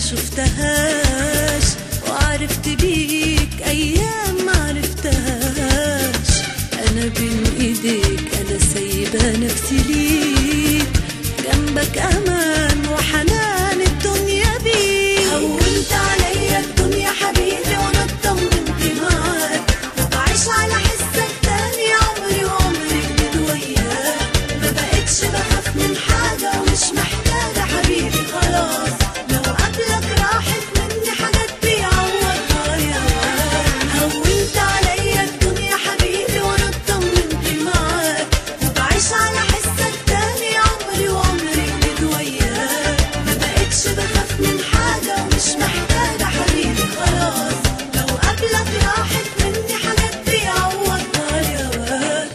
شفتهاش وعرفت بيك ايام ما عرفتهاش انا بين ايديك انا سايبه نفسي ليك جنبك امان وحنان الدنيا بيك هونت عليا الدنيا حبيبي وانا اطمنت معاك وبعيش على حسك تاني عمري وعمري جديد وياك ما بقتش بخاف من حاجة ومش محتاجة حبيبي خلاص لو قبلك راحت مني حاجات بيعوضها يا هونت عليا الدنيا حبيبي وانا اطمنت معاك وبعيش على حسك تاني عمري وعمري جديد وياك ما بقتش بخاف من حاجة ومش محتاجة حبيبي خلاص لو قبلك راحت مني حاجات بيعوضها يا واد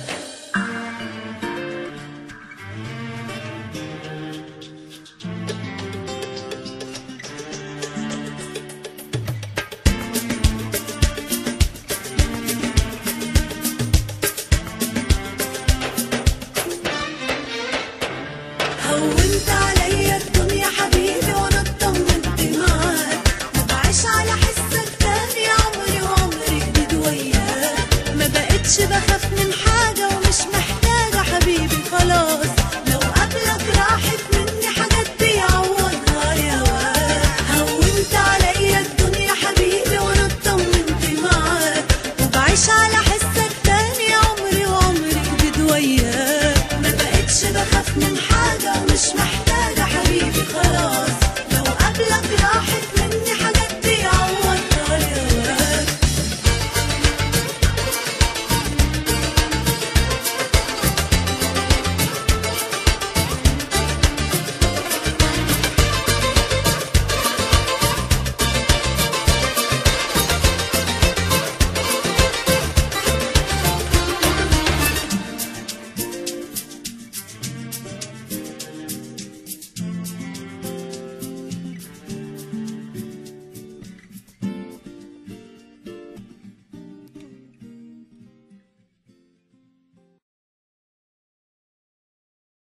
هونت عليا الدنيا حبيبي وانا اطمنت معاك وبعيش على حسك تاني عمري وعمري جديد وياك ما بقتش بخاف من